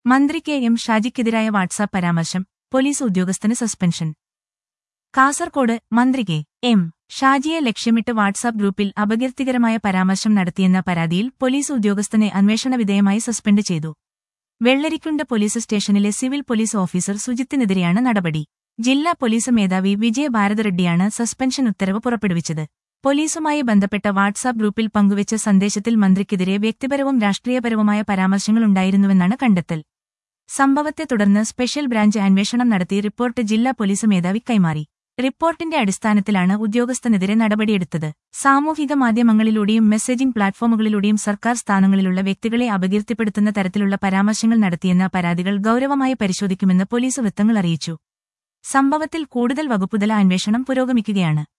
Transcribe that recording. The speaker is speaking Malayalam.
മന്ത്രി കെ എം ഷാജിക്കെതിരായ വാട്സാപ്പ് പരാമർശം പോലീസ് ഉദ്യോഗസ്ഥന് സസ്പെൻഷൻ കാസർകോട് മന്ത്രി കെ എം ഷാജിയെ ലക്ഷ്യമിട്ട് വാട്സാപ്പ് ഗ്രൂപ്പിൽ അപകീർത്തികരമായ പരാമർശം നടത്തിയെന്ന പരാതിയിൽ പോലീസ് ഉദ്യോഗസ്ഥനെ അന്വേഷണ വിധേയമായി സസ്പെൻഡ് ചെയ്തു വെള്ളരിക്കുണ്ട് പോലീസ് സ്റ്റേഷനിലെ സിവിൽ പോലീസ് ഓഫീസർ സുജിത്തിനെതിരെയാണ് നടപടി ജില്ലാ പോലീസ് മേധാവി വിജയ ഭാരതറെഡ്ഡിയാണ് സസ്പെൻഷൻ ഉത്തരവ് പുറപ്പെടുവിച്ചത് പോലീസുമായി ബന്ധപ്പെട്ട വാട്സാപ്പ് ഗ്രൂപ്പിൽ പങ്കുവച്ച സന്ദേശത്തിൽ മന്ത്രിക്കെതിരെ വ്യക്തിപരവും രാഷ്ട്രീയപരവുമായ പരാമർശങ്ങളുണ്ടായിരുന്നുവെന്നാണ് കണ്ടെത്തൽ സംഭവത്തെ തുടർന്ന് സ്പെഷ്യൽ ബ്രാഞ്ച് അന്വേഷണം നടത്തി റിപ്പോർട്ട് ജില്ലാ പോലീസ് മേധാവി കൈമാറി റിപ്പോർട്ടിന്റെ അടിസ്ഥാനത്തിലാണ് ഉദ്യോഗസ്ഥനെതിരെ നടപടിയെടുത്തത് സാമൂഹിക മാധ്യമങ്ങളിലൂടെയും മെസ്സേജിംഗ് പ്ലാറ്റ്ഫോമുകളിലൂടെയും സർക്കാർ സ്ഥാനങ്ങളിലുള്ള വ്യക്തികളെ അപകീർത്തിപ്പെടുത്തുന്ന തരത്തിലുള്ള പരാമർശങ്ങൾ നടത്തിയെന്ന പരാതികൾ ഗൌരവമായി പരിശോധിക്കുമെന്ന് പോലീസ് വൃത്തങ്ങൾ അറിയിച്ചു സംഭവത്തിൽ കൂടുതൽ വകുപ്പുതല അന്വേഷണം പുരോഗമിക്കുകയാണ്